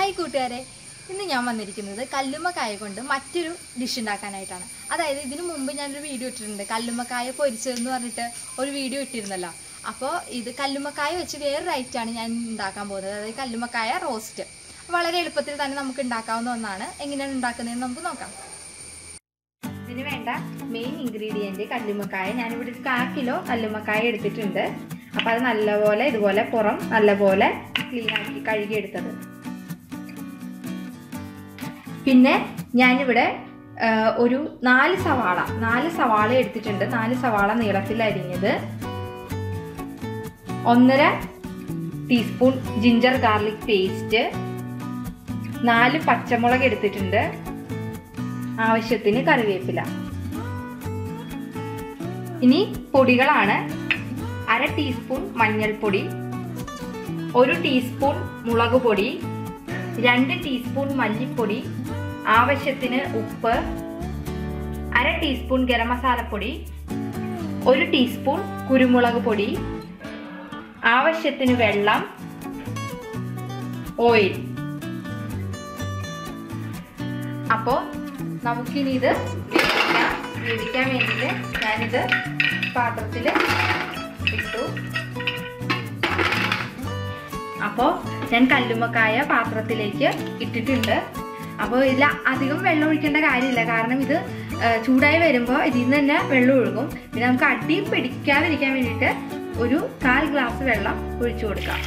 hi കൂട്ടുകാരെ ഇന്ന് ഞാൻ വന്നിരിക്കുന്നത് കല്ലുമ്മക്കായ കൊണ്ട് മറ്റൊരു ഡിഷ് ഉണ്ടാക്കാനായിട്ടാണ് അതായത് ഇതിനു മുമ്പ് ഞാനൊരു വീഡിയോ ഇട്ടിട്ടുണ്ട് കല്ലുമ്മക്കായ പൊരിച്ചതെന്ന് പറഞ്ഞിട്ട് ഒരു വീഡിയോ ഇട്ടിരുന്നല്ലോ അപ്പോൾ ഇത് കല്ലുമ്മക്കായ വെച്ച് വേറൊരു ഐറ്റാണ് ഞാൻ ഉണ്ടാക്കാൻ പോകുന്നത് അതായത് കല്ലുമ്മക്കായ റോസ്റ്റ് വളരെ എളുപ്പത്തിൽ തന്നെ നമുക്ക് ഉണ്ടാക്കാവുന്ന ഒന്നാണ് എങ്ങനെയാണ് ഉണ്ടാക്കുന്നതെന്ന് നമുക്ക് നോക്കാം ഇതിന് വേണ്ട മെയിൻ ഇൻഗ്രീഡിയൻറ്റ് കല്ലുമ്മക്കായ ഞാനിവിടെ ഒരു കാ കിലോ കല്ലുമ്മക്കായ എടുത്തിട്ടുണ്ട് അപ്പോൾ അത് നല്ലപോലെ ഇതുപോലെ പുറം നല്ലപോലെ ക്ലീൻ ആക്കി കഴുകിയെടുത്തത് പിന്നെ ഞാനിവിടെ ആ, ഒരു നാല് സവാള നാല് സവാള എടുത്തിട്ടുണ്ട് നാല് സവാള നീളത്തിൽ അരിഞ്ഞത് ഒന്നര ടീസ്പൂൺ ജിഞ്ചർ ഗാർലിക് പേസ്റ്റ് നാല് പച്ചമുളക് എടുത്തിട്ടുണ്ട് ആവശ്യത്തിന് കറിവേപ്പില ഇനി പൊടികളാണ് അര ടീസ്പൂൺ മഞ്ഞൾപ്പൊടി ഒരു ടീസ്പൂൺ മുളക് പൊടി രണ്ട് ടീസ്പൂൺ മല്ലിപ്പൊടി ആവശ്യത്തിന് ഉപ്പ് അര ടീസ്പൂൺ ഗരം മസാലപ്പൊടി ഒരു ടീസ്പൂൺ കുരുമുളക് പൊടി ആവശ്യത്തിന് വെള്ളം ഓയിൽ അപ്പോൾ നമുക്കിനി ഇത് വേവിക്കാം വേവിക്കാൻ വേണ്ടിയിട്ട് ഞാനിത് പാത്രത്തിൽ ഇട്ടു അപ്പോൾ ഞാൻ കല്ലുമ്മക്കായ പാത്രത്തിലേക്ക് ഇട്ടിട്ടുണ്ട് അപ്പോൾ ഇതിൽ അധികം വെള്ളം ഒഴിക്കേണ്ട കാര്യമില്ല കാരണം ഇത് ആ, ചൂടായി വരുമ്പോൾ ഇതിൽ നിന്ന് തന്നെ വെള്ളം ഒഴുകും പിന്നെ നമുക്ക് അടി പിടിക്കാതിരിക്കാൻ വേണ്ടിയിട്ട് ഒരു കാൽ ഗ്ലാസ് വെള്ളം ഒഴിച്ചു കൊടുക്കാം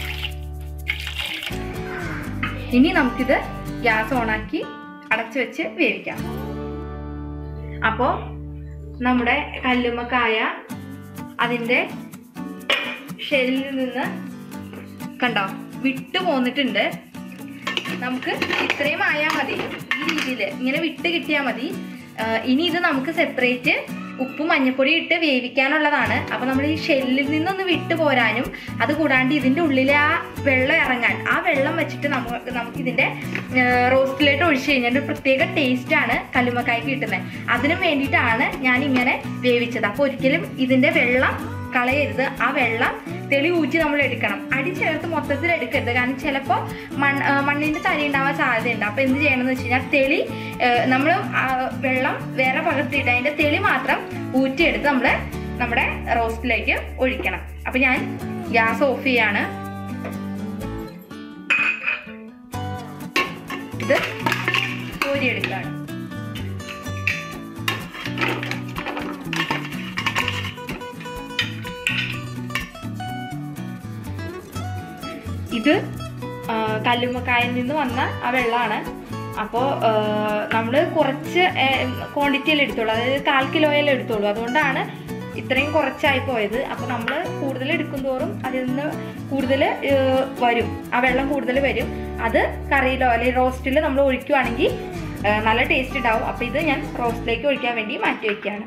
ഇനി നമുക്കിത് ഗ്യാസ് ഓണാക്കി അടച്ചു വെച്ച് വേവിക്കാം അപ്പോൾ നമ്മുടെ കല്ലുമ്മക്കായ അതിൻ്റെ ഷെല്ലിൽ നിന്ന് കണ്ടോ വിട്ടു പോന്നിട്ടുണ്ട് നമുക്ക് ഇത്രയും ആയാൽ മതി ഈ രീതിയിൽ ഇങ്ങനെ വിട്ട് കിട്ടിയാൽ മതി ആ, ഇനി ഇത് നമുക്ക് സെപ്പറേറ്റ് ഉപ്പും മഞ്ഞപ്പൊടി ഇട്ട് വേവിക്കാനുള്ളതാണ് അപ്പോൾ നമ്മൾ ഈ ഷെല്ലിൽ നിന്നൊന്ന് വിട്ടു പോരാനും അത് കൂടാണ്ട് ഇതിൻ്റെ ഉള്ളിലെ ആ വെള്ളം ഇറങ്ങാൻ ആ വെള്ളം വെച്ചിട്ട് നമുക്ക് നമുക്ക് ഇതിൻ്റെ റോസ്റ്റിലേക്ക് ഒഴിച്ച് കഴിഞ്ഞാൽ ഒരു പ്രത്യേക ടേസ്റ്റാണ് കല്ലുമ്മക്കായ്ക്ക് കിട്ടുന്നത് അതിനും വേണ്ടിയിട്ടാണ് ഞാൻ ഇങ്ങനെ വേവിച്ചത് അപ്പോൾ ഒരിക്കലും ഇതിൻ്റെ വെള്ളം കളയരുത് ആ വെള്ളം തെളി ഊറ്റി നമ്മൾ എടുക്കണം അടി ചേർത്ത് മൊത്തത്തിൽ എടുക്കരുത് കാരണം ചിലപ്പോൾ മൺ ആ, മണ്ണിന്റെ തരി ഉണ്ടാവാൻ സാധ്യതയുണ്ട് അപ്പോൾ എന്ത് ചെയ്യണമെന്ന് വെച്ച് കഴിഞ്ഞാൽ തെളി നമ്മൾ വെള്ളം വേറെ പകർത്തിയിട്ട് അതിന്റെ തെളി മാത്രം ഊറ്റിയെടുത്ത് നമ്മൾ നമ്മുടെ റോസ്റ്റിലേക്ക് ഒഴിക്കണം അപ്പോൾ ഞാൻ ഗ്യാസ് ഓഫ് ചെയ്യാണ് ഇത് കോരിയെടുക്കുകയാണ് ഇത് ആ, കല്ലുമ്മക്കായിൽ നിന്ന് വന്ന ആ വെള്ളമാണ് അപ്പോൾ നമ്മൾ കുറച്ച് ക്വാണ്ടിറ്റിയിൽ എടുത്തോളൂ അതായത് കാൽ കിലോയിൽ എടുത്തോളൂ അതുകൊണ്ടാണ് ഇത്രയും കുറച്ചായി പോയത് അപ്പോൾ നമ്മൾ കൂടുതൽ എടുക്കും തോറും അതിൽ നിന്ന് കൂടുതൽ വരും ആ വെള്ളം കൂടുതൽ വരും അത് കറിയിലോ അല്ലെങ്കിൽ റോസ്റ്റിൽ നമ്മൾ ഒഴിക്കുവാണെങ്കിൽ ആ, നല്ല ടേസ്റ്റ് ഉണ്ടാവും അപ്പോൾ ഇത് ഞാൻ റോസ്റ്റിലേക്ക് ഒഴിക്കാൻ വേണ്ടി മാറ്റി വയ്ക്കുകയാണ്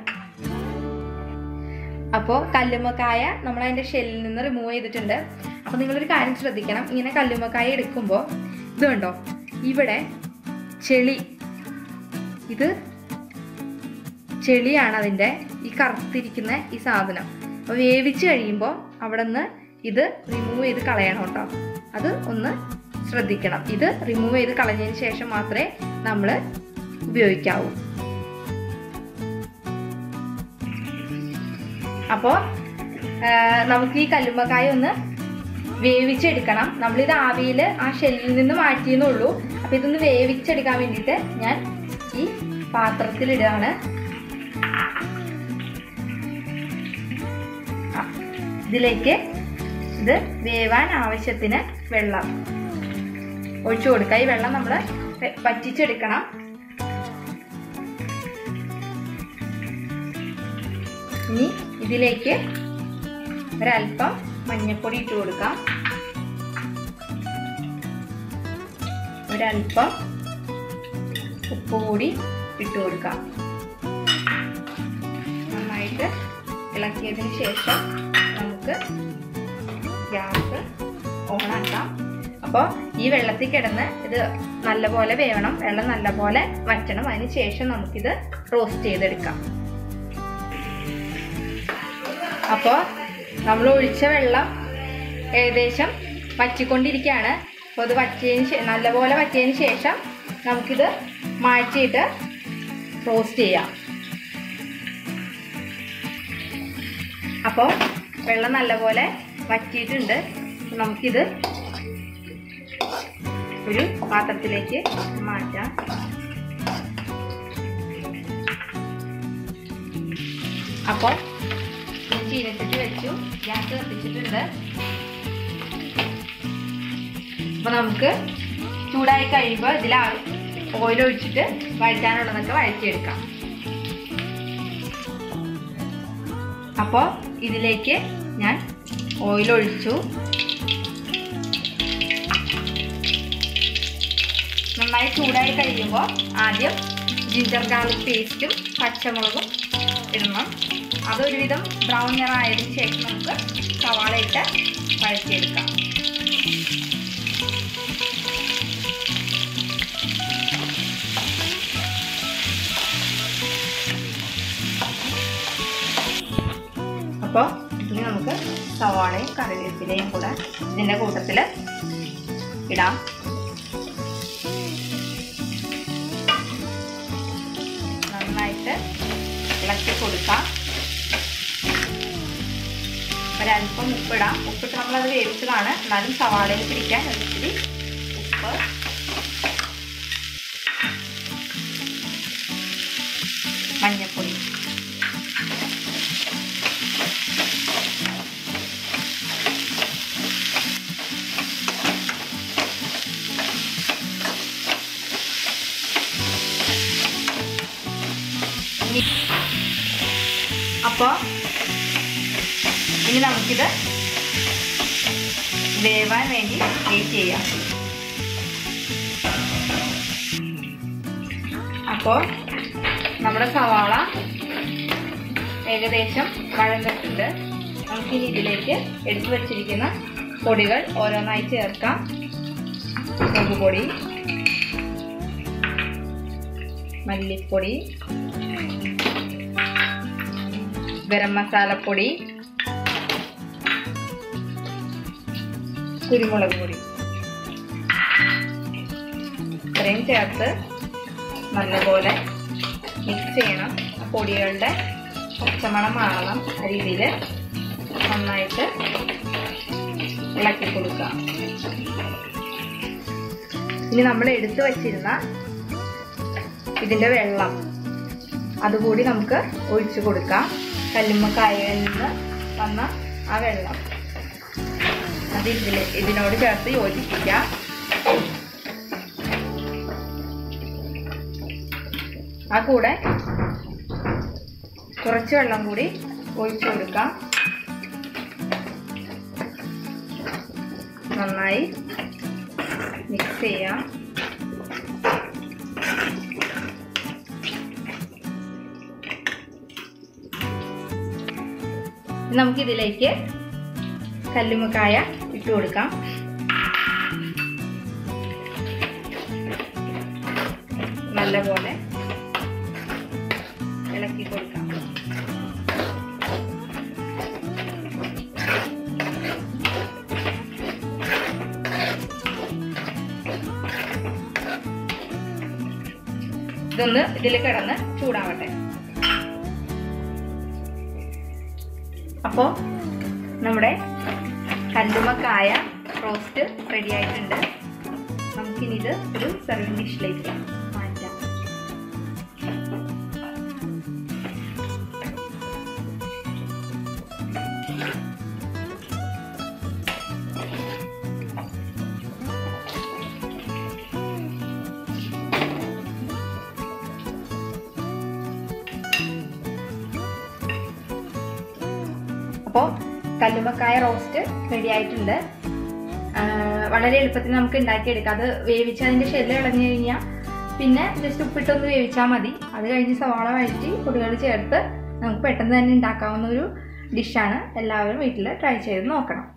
അപ്പോൾ കല്ലുമ്മക്കായ നമ്മൾ അതിൻ്റെ ഷെല്ലിൽ നിന്ന് റിമൂവ് ചെയ്തിട്ടുണ്ട് അപ്പോൾ നിങ്ങളൊരു കാര്യം ശ്രദ്ധിക്കണം ഇങ്ങനെ കല്ലുമ്മക്കായ എടുക്കുമ്പോൾ ഇത് കണ്ടോ ഇവിടെ ചെളി ഇത് ചെളിയാണ് അതിൻ്റെ ഈ കറുത്തിരിക്കുന്ന ഈ സാധനം അപ്പോൾ വേവിച്ച് കഴിയുമ്പോൾ അവിടെ നിന്ന് ഇത് റിമൂവ് ചെയ്ത് കളയണം കേട്ടോ അത് ഒന്ന് ശ്രദ്ധിക്കണം ഇത് റിമൂവ് ചെയ്ത് കളഞ്ഞതിന് ശേഷം മാത്രമേ നമ്മൾ ഉപയോഗിക്കാവൂ അപ്പോൾ നമുക്ക് ഈ കല്ലുമ്മക്കായ ഒന്ന് വേവിച്ചെടുക്കണം നമ്മളിത് ആവിയിൽ ആ ഷെല്ലിൽ നിന്ന് മാറ്റിയെന്നുള്ളൂ അപ്പോൾ ഇതൊന്ന് വേവിച്ചെടുക്കാൻ വേണ്ടിയിട്ട് ഞാൻ ഈ പാത്രത്തിലിടുകയാണ് ആ, ഇതിലേക്ക് ഇത് വേവാൻ ആവശ്യത്തിന് വെള്ളം ഒഴിച്ചു കൊടുക്കുക ഈ വെള്ളം നമ്മൾ പറ്റിച്ചെടുക്കണം ഇനി ഇതിലേക്ക് ഒരല്പം മഞ്ഞൾപ്പൊടി ഇട്ട് കൊടുക്കാം ഒരല്പം ഉപ്പ് കൂടി ഇട്ട് കൊടുക്കാം നന്നായിട്ട് ഇളക്കിയതിന് ശേഷം നമുക്ക് ഗ്യാസ് ഓണാക്കാം അപ്പോൾ ഈ വെള്ളത്തിൽ കിടന്ന് ഇത് നല്ലപോലെ വേവണം വെള്ളം നല്ലപോലെ വറ്റണം അതിന് ശേഷം നമുക്കിത് റോസ്റ്റ് ചെയ്തെടുക്കാം അപ്പോൾ നമ്മൾ ഒഴിച്ച വെള്ളം ഏകദേശം വറ്റിക്കൊണ്ടിരിക്കുകയാണ് അപ്പോൾ ഇത് വറ്റിയതിന് ശേ നല്ലപോലെ വറ്റിയതിന് ശേഷം നമുക്കിത് മാറ്റിയിട്ട് റോസ്റ്റ് ചെയ്യാം അപ്പോൾ വെള്ളം നല്ലപോലെ വറ്റിയിട്ടുണ്ട് നമുക്കിത് ഒരു പാത്രത്തിലേക്ക് മാറ്റാം അപ്പോൾ ചീനച്ചട്ടി വെച്ചു ഗ്യാസ് കത്തിച്ചിട്ടുണ്ട് അപ്പോൾ നമുക്ക് ചൂടായി കഴിയുമ്പോൾ ഇതിൽ ഓയിൽ ഒഴിച്ചിട്ട് വഴറ്റാനുള്ളതൊക്കെ വഴറ്റിയെടുക്കാം അപ്പോൾ ഇതിലേക്ക് ഞാൻ ഓയിൽ ഒഴിച്ചു നന്നായി ചൂടായി കഴിയുമ്പോൾ ആദ്യം ജിഞ്ചർ ഗാർലിക് പേസ്റ്റും പച്ചമുളകും ഇടണം അതൊരുവിധം ബ്രൗൺ നിറമായതിനു ശേഷം നമുക്ക് സവാള ഇട്ട് വഴറ്റിയെടുക്കാം അപ്പോൾ ഇനി നമുക്ക് സവാളയും കറിവേപ്പിലയും കൂടെ ഇതിൻ്റെ കൂട്ടത്തിൽ ഇടാം നന്നായിട്ട് ഇളക്കി കൊടുക്കാം ഒരല്പം ഉപ്പിടാം ഉപ്പിട്ട് നമ്മളത് വേവിച്ചതാണ് എന്നാലും സവാളയിൽ പിടിക്കാൻ ഒരിച്ചിരി ഉപ്പ് മഞ്ഞൾപ്പൊടി അപ്പോൾ ഇനി നമുക്കിത് വേവാൻ വേണ്ടി വെയിറ്റ് ചെയ്യാം അപ്പോൾ നമ്മുടെ സവാള ഏകദേശം വഴന്നിട്ടുണ്ട് നമുക്കിനി ഇതിലേക്ക് എടുത്തു വച്ചിരിക്കുന്ന പൊടികൾ ഓരോന്നായി ചേർക്കാം മുളക് പൊടി മല്ലിപ്പൊടി ഗരം മസാലപ്പൊടി കുരുമുളക് പൊടി ഇത്രയും ചേർത്ത് നല്ലപോലെ മിക്സ് ചെയ്യണം ആ പൊടികളുടെ പച്ചമണം മാറണം ആ രീതിയിൽ നന്നായിട്ട് ഇളക്കി കൊടുക്കുക ഇനി നമ്മൾ എടുത്തു വച്ചിരുന്ന ഇതിൻ്റെ വെള്ളം അതുകൂടി നമുക്ക് ഒഴിച്ചു കൊടുക്കാം കല്ലുമ്മക്കായയിൽ നിന്ന് വന്ന ആ വെള്ളം അത് ഇതിൽ ഇതിനോട് ചേർത്ത് യോജിപ്പിക്കാം ആ കൂടെ കുറച്ച് വെള്ളം കൂടി ഒഴിച്ചു കൊടുക്കാം നന്നായി മിക്സ് ചെയ്യാം നമുക്കിതിലേക്ക് കല്ലുമ്മക്കായ ഇട്ട് കൊടുക്കാം നല്ലപോലെ ഇളക്കി കൊടുക്കാം ഇതൊന്ന് ഇതിൽ കിടന്ന് ചൂടാവട്ടെ അപ്പോൾ നമ്മുടെ കല്ലുമക്കായ റോസ്റ്റ് റെഡി ആയിട്ടുണ്ട് നമുക്കിനി ഇത് ഒരു സെർവിങ് ഡിഷിലേക്ക് മാറ്റാം അപ്പോൾ കല്ലുമ്മക്കായ റോസ്റ്റ് റെഡി ആയിട്ടുണ്ട് ആ, വളരെ എളുപ്പത്തിൽ നമുക്ക് ഉണ്ടാക്കിയെടുക്കാം അത് വേവിച്ച് അതിൻ്റെ ഷെല്ല് ഇളഞ്ഞു കഴിഞ്ഞാൽ പിന്നെ ജസ്റ്റ് ഉപ്പിട്ടൊന്ന് വേവിച്ചാൽ മതി അത് കഴിഞ്ഞ് സവാള വഴറ്റി പൊടികൾ ചേർത്ത് നമുക്ക് പെട്ടെന്ന് തന്നെ ഉണ്ടാക്കാവുന്ന ഒരു ഡിഷാണ് എല്ലാവരും വീട്ടിൽ ട്രൈ ചെയ്ത് നോക്കണം